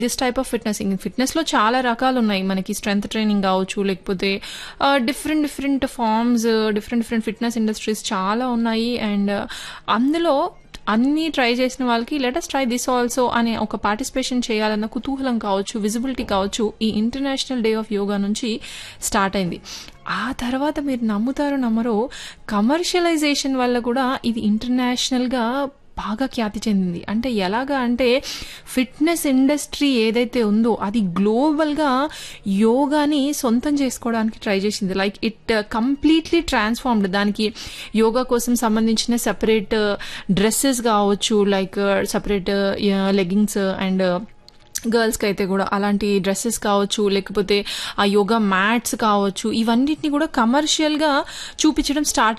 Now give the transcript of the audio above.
this type of fitness ఇంక ఫిట్నెస్లో చాలా రకాలు ఉన్నాయి మనకి స్ట్రెంత్ ట్రైనింగ్ కావచ్చు లేకపోతే different different forms different different fitness industries చాలా ఉన్నాయి అండ్ అందులో అన్నీ ట్రై చేసిన వాళ్ళకి లెటస్ ట్రై దిస్ ఆల్సో అనే ఒక పార్టిసిపేషన్ చేయాలన్న కుతూహలం కావచ్చు విజిబిలిటీ కావచ్చు ఈ ఇంటర్నేషనల్ డే ఆఫ్ యోగా నుంచి స్టార్ట్ అయింది ఆ తర్వాత మీరు నమ్ముతారో నమ్మరో కమర్షియలైజేషన్ వల్ల కూడా ఇది ఇంటర్నేషనల్గా బాగా ఖ్యాతి చెందింది అంటే ఎలాగా అంటే ఫిట్నెస్ ఇండస్ట్రీ ఏదైతే ఉందో అది గ్లోబల్గా యోగాని సొంతం చేసుకోవడానికి ట్రై చేసింది లైక్ ఇట్ కంప్లీట్లీ ట్రాన్స్ఫార్మ్డ్ దానికి యోగా కోసం సంబంధించిన సెపరేట్ డ్రెస్సెస్ కావచ్చు లైక్ సపరేట్ లెగ్గింగ్స్ అండ్ గర్ల్స్కి అయితే కూడా అలాంటి డ్రెస్సెస్ కావచ్చు లేకపోతే ఆ యోగా మ్యాట్స్ కావచ్చు ఇవన్నిటిని కూడా కమర్షియల్గా చూపించడం స్టార్ట్